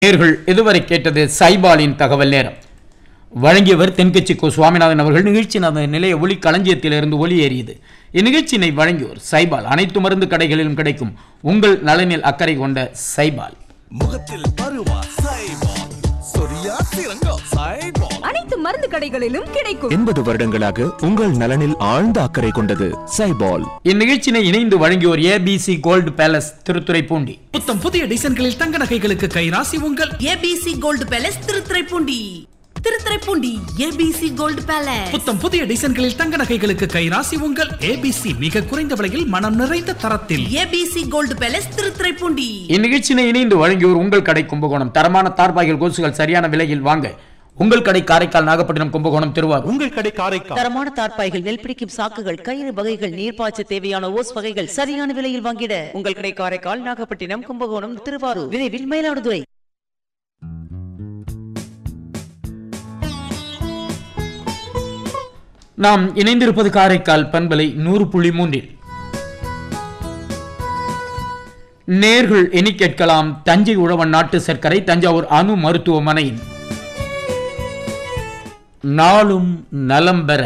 நேர்கள் இதுவரை கேட்டது சைபாலின் தகவல் நேரம் வழங்கியவர் தென்கட்சி கோ சுவாமிநாதன் அவர்கள் நிகழ்ச்சி நமது நிலைய ஒளி களஞ்சியத்திலிருந்து ஒளியேறியது இந்நிகழ்ச்சியினை வழங்கியோர் சைபால் அனைத்து மருந்து கடைகளிலும் கிடைக்கும் உங்கள் நலனில் அக்கறை கொண்ட சைபால் முகத்தில் பருவா சைபால் சொரியா சிறங்கா சைபால் அனைத்து மருந்து கடைகளிலும் கிடைக்கும் எண்பது வருடங்களாக உங்கள் நலனில் ஆழ்ந்த அக்கறை கொண்டது சைபால் இந்நிகழ்ச்சியினை இணைந்து வழங்கியோர் ஏபிசி கோல்டு பேலஸ் திருத்துறைப்பூண்டி புத்தம் புதிய டிசைன்களில் தங்க நகைகளுக்கு கைராசி உங்கள் ABC gold palace Thiruthuraipoondi Thiruthuraipoondi ABC gold palace புத்தம் புதிய டிசைன்களில் தங்க நகைகளுக்கு கைராசி உங்கள் ஏபிசி மிக குறைந்த விலையில் மனம் நிறைந்த தரத்தில் ஏபிசி கோல்டு பேலஸ் திருத்துறைப்பூண்டி இந்நிகழ்ச்சியினை இணைந்து வழங்கியோர் உங்கள் கடை கும்பகோணம் தரமான தார்பாய்கள் கொசுகள் சரியான விலையில் வாங்க உங்கள் கடை காரைக்கால் நாகப்பட்டினம் கும்பகோணம் திருவாரூர் உங்கள் கடை காரைக்கால் தரமான தார்ப்பாய்கள் நெல் பிடிக்கும் சாக்குகள் கயிறு வகைகள் நீர்ப்பாய்ச்ச தேவையான ஓஸ் வகைகள் சரியான விலையில் வாங்கிட உங்கள் கடை காரைக்கால் நாகப்பட்டினம் கும்பகோணம் திருவாரூர் விரைவில் மயிலாடுதுறை நாம் இணைந்திருப்பது காரைக்கால் பண்பலை நூறு புள்ளி மூன்றில் நேர்கள் எண்ணி கேட்கலாம் தஞ்சை உழவன் நாட்டு சர்க்கரை தஞ்சாவூர் அணு மருத்துவமனையின் நாளும் நலம் பெற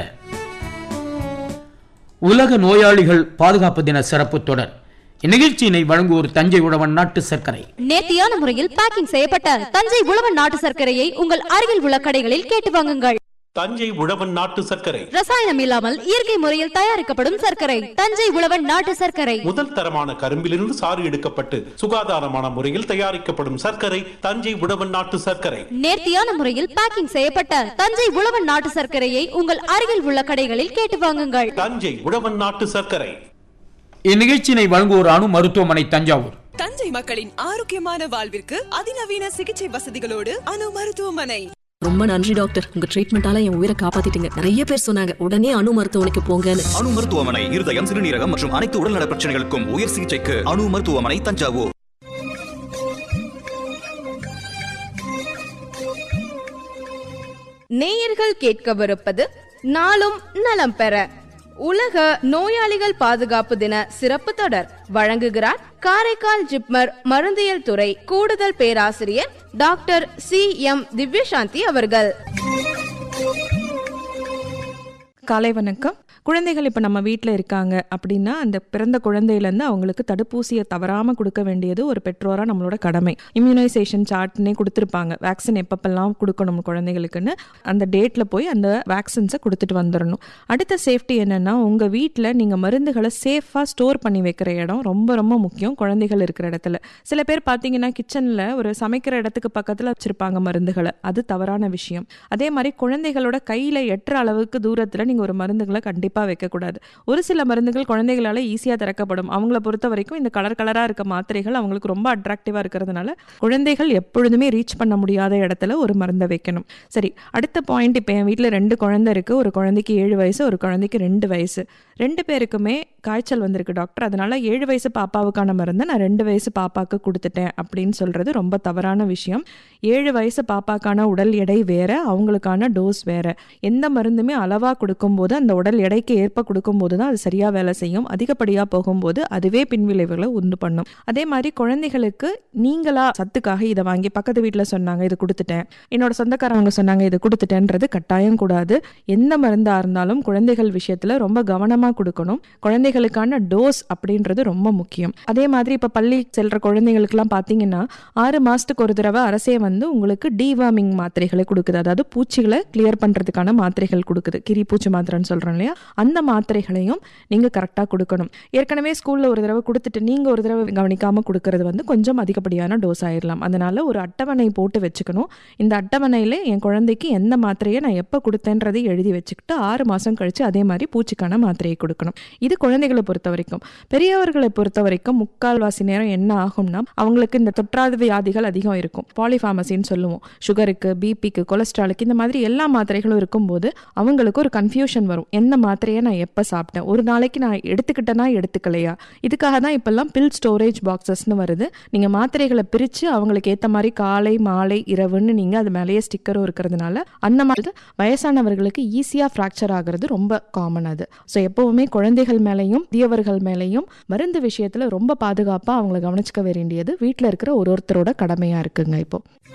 உலக நோயாளிகள் பாதுகாப்பு தின சிறப்பு தொடர் இந்நிகழ்ச்சியினை வழங்குவோர் தஞ்சை உழவன் நாட்டு சர்க்கரை நேர்த்தியான முறையில் பேக்கிங் செய்யப்பட்ட தஞ்சை உழவன் நாட்டு சர்க்கரையை உங்கள் அருகில் உள்ள கடைகளில் கேட்டு வாங்குங்கள் தஞ்சை உழவன் நாட்டு சர்க்கரை ரசாயனம் இல்லாமல் இயற்கை முறையில் தயாரிக்கப்படும் சர்க்கரை தஞ்சை உழவன் நாட்டு சர்க்கரை முதல் தரமான கரும்பிலிருந்து சாறு எடுக்கப்பட்டு சுகாதாரமான முறையில் தயாரிக்கப்படும் சர்க்கரை தஞ்சை உழவன் நாட்டு சர்க்கரை நேர்த்தியான முறையில் பேக்கிங் செய்யப்பட்ட தஞ்சை உழவன் நாட்டு சர்க்கரையை உங்கள் அருகில் உள்ள கடைகளில் கேட்டு வாங்குங்கள் தஞ்சை உழவன் நாட்டு சர்க்கரை இந்நிகழ்ச்சியினை வழங்குவோர் அணு மருத்துவமனை தஞ்சாவூர் தஞ்சை மக்களின் ஆரோக்கியமான வாழ்விற்கு அதிநவீன சிகிச்சை வசதிகளோடு அணு மருத்துவமனை ரொம்ப நன்றி டாக்டர் உங்க ட்ரீட்மெண்டால என் உயிரை காப்பாத்திட்டீங்க நிறைய பேர் சொன்னாங்க உடனே அணு மருத்துவமனைக்கு போங்கன்னு அணு மருத்துவமனை இருதயம் சிறுநீரகம் மற்றும் அனைத்து உடல்நல பிரச்சனைகளுக்கும் உயர் சிகிச்சைக்கு அணு மருத்துவமனை தஞ்சாவூர் நேயர்கள் கேட்கவிருப்பது நாளும் நலம் பெற உலக நோயாளிகள் பாதுகாப்பு தின சிறப்பு தொடர் வழங்குகிறார் காரைக்கால் ஜிப்மர் மருந்தியல் துறை கூடுதல் பேராசிரியர் டாக்டர் சி எம் திவ்யசாந்தி அவர்கள் காலை வணக்கம் குழந்தைகள் இப்போ நம்ம வீட்டில் இருக்காங்க அப்படின்னா அந்த பிறந்த குழந்தையிலேருந்து அவங்களுக்கு தடுப்பூசியை தவறாமல் கொடுக்க வேண்டியது ஒரு பெற்றோராக நம்மளோட கடமை இம்யூனைசேஷன் சார்ட்னே கொடுத்துருப்பாங்க வேக்சின் எப்பப்பெல்லாம் கொடுக்கணும் குழந்தைகளுக்குன்னு அந்த டேட்டில் போய் அந்த வேக்சின்ஸை கொடுத்துட்டு வந்துடணும் அடுத்த சேஃப்டி என்னென்னா உங்கள் வீட்டில் நீங்கள் மருந்துகளை சேஃபாக ஸ்டோர் பண்ணி வைக்கிற இடம் ரொம்ப ரொம்ப முக்கியம் குழந்தைகள் இருக்கிற இடத்துல சில பேர் பார்த்தீங்கன்னா கிச்சனில் ஒரு சமைக்கிற இடத்துக்கு பக்கத்தில் வச்சுருப்பாங்க மருந்துகளை அது தவறான விஷயம் அதே மாதிரி குழந்தைகளோட கையில் எட்டுற அளவுக்கு தூரத்தில் நீங்கள் ஒரு மருந்துகளை கண்டிப்பாக வைக்கக்கூடாது ஒரு சில மருந்துகள் குழந்தைகளால் ஈஸியாக திறக்கப்படும் அவங்கள பொறுத்த வரைக்கும் இந்த கலர் கலராக இருக்க மாத்திரைகள் அவங்களுக்கு ரொம்ப அட்ராக்டிவாக இருக்கிறதுனால குழந்தைகள் எப்பொழுதுமே ரீச் பண்ண முடியாத இடத்துல ஒரு மருந்தை வைக்கணும் சரி அடுத்த பாயிண்ட் இப்போ என் வீட்டில் ரெண்டு குழந்தை இருக்குது ஒரு குழந்தைக்கு ஏழு வயசு ஒரு குழந்தைக்கு ரெண்டு வயசு ரெண்டு பேருக்குமே காய்ச்சல் வந்திருக்கு டாக்டர் அதனால ஏழு வயசு பாப்பாவுக்கான மருந்தை நான் ரெண்டு வயசு பாப்பாவுக்கு கொடுத்துட்டேன் அப்படின்னு சொல்கிறது ரொம்ப தவறான விஷயம் ஏழு வயசு பாப்பாக்கான உடல் எடை வேற அவங்களுக்கான டோஸ் வேற எந்த மருந்துமே அளவாக கொடுக்கும்போது அந்த உடல் எடைக்கு ஏற்ப கொடுக்கும்போது தான் அது சரியாக வேலை செய்யும் அதிகப்படியாக போகும்போது அதுவே பின்விளைவுகளை உண்டு பண்ணும் அதே மாதிரி குழந்தைகளுக்கு நீங்களா சத்துக்காக இதை வாங்கி பக்கத்து வீட்டில் சொன்னாங்க இது கொடுத்துட்டேன் என்னோட சொந்தக்காரவங்க சொன்னாங்க இது கொடுத்துட்டேன்றது கட்டாயம் கூடாது எந்த மருந்தாக இருந்தாலும் குழந்தைகள் விஷயத்தில் ரொம்ப கவனமாக கொடுக்கணும் குழந்தைகளுக்கான டோஸ் அப்படின்றது ரொம்ப முக்கியம் அதே மாதிரி இப்போ பள்ளி செல்கிற குழந்தைகளுக்குலாம் பார்த்தீங்கன்னா ஆறு மாதத்துக்கு ஒரு தடவை அரசே வந்து உங்களுக்கு டிவார்மிங் மாத்திரைகளை கொடுக்குது அதாவது பூச்சிகளை கிளியர் பண்ணுறதுக்கான மாத்திரைகள் கொடுக்குது கிரி பூச்சி மாத்திரைன்னு சொல்கிறோம் இல்லையா அந்த மாத்திரைகளையும் நீங்கள் கரெக்டாக கொடுக்கணும் ஏற்கனவே ஸ்கூலில் ஒரு தடவை கொடுத்துட்டு நீங்கள் ஒரு தடவை கவனிக்காமல் கொடுக்கறது வந்து கொஞ்சம் அதிகப்படியான டோஸ் ஆயிடலாம் அதனால் ஒரு அட்டவணை போட்டு வச்சுக்கணும் இந்த அட்டவணையில் என் குழந்தைக்கு எந்த மாத்திரையை நான் எப்போ கொடுத்தேன்றதை எழுதி வச்சுக்கிட்டு ஆறு மாதம் கழித்து அதே மாதிரி பூச்சிக்கான மாத்திரையை கொடுக்கணும் இது குழந்தைகளை பொறுத்த வரைக்கும் பெரியவர்களை பொறுத்த வரைக்கும் முக்கால்வாசி நேரம் என்ன ஆகும்னா அவங்களுக்கு இந்த தொற்றாத வியாதிகள் அதிகம் இருக்கும் பாலிஃபார்மசின்னு சொல்லுவோம் சுகருக்கு பிபிக்கு கொலஸ்ட்ராலுக்கு இந்த மாதிரி எல்லா மாத்திரைகளும் இருக்கும்போது அவங்களுக்கு ஒரு கன்ஃபியூஷன் வரும் எந்த மாத்திரை மாத்திரையை நான் எப்போ சாப்பிட்டேன் ஒரு நாளைக்கு நான் எடுத்துக்கிட்டேனா எடுத்துக்கலையா இதுக்காக தான் இப்போல்லாம் பில் ஸ்டோரேஜ் பாக்ஸஸ்னு வருது நீங்கள் மாத்திரைகளை பிரித்து அவங்களுக்கு ஏற்ற மாதிரி காலை மாலை இரவுன்னு நீங்கள் அது மேலேயே ஸ்டிக்கரும் இருக்கிறதுனால அந்த மாதிரி வயசானவர்களுக்கு ஈஸியாக ஃப்ராக்சர் ஆகிறது ரொம்ப காமன் அது ஸோ எப்போவுமே குழந்தைகள் மேலேயும் முதியவர்கள் மேலேயும் மருந்து விஷயத்தில் ரொம்ப பாதுகாப்பாக அவங்கள கவனிச்சுக்க வேண்டியது வீட்டில் இருக்கிற ஒரு ஒருத்தரோட கடமையாக இருக்குங்க இப்போ